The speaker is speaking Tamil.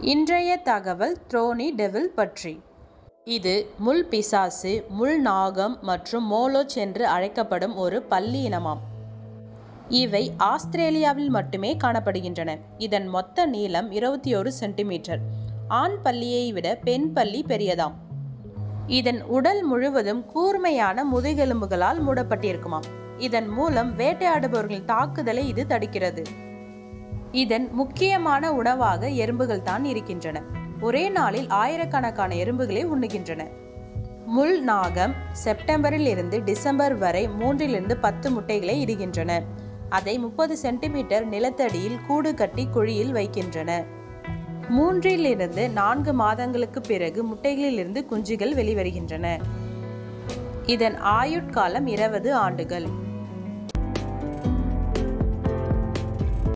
இன்றைய தகவல் த்ரோனி டெவில் பற்றி இது முள் பிசாசு முள் நாகம் மற்றும் மோலோச் என்று அழைக்கப்படும் ஒரு பல்லி இனமாம் இவை ஆஸ்திரேலியாவில் மட்டுமே காணப்படுகின்றன இதன் மொத்த நீளம் இருபத்தி ஒரு சென்டிமீட்டர் ஆண் பல்லியை விட பெண் பல்லி பெரியதாம் இதன் உடல் முழுவதும் கூர்மையான முதுகெலும்புகளால் மூடப்பட்டிருக்குமாம் இதன் மூலம் வேட்டையாடுபவர்களின் தாக்குதலை இது தடுக்கிறது இதன் முக்கியமான உணவாக எறும்புகள் தான் இருக்கின்றன ஒரே நாளில் ஆயிரக்கணக்கான எறும்புகளை உண்ணுகின்றன முள் நாகம் செப்டம்பரில் இருந்து டிசம்பர் வரை மூன்றிலிருந்து பத்து முட்டைகளை இடுகின்றன அதை முப்பது சென்டிமீட்டர் நிலத்தடியில் கூடு கட்டி குழியில் வைக்கின்றன மூன்றிலிருந்து நான்கு மாதங்களுக்கு பிறகு முட்டைகளிலிருந்து குஞ்சுகள் வெளிவருகின்றன இதன் ஆயுட்காலம் இருபது ஆண்டுகள்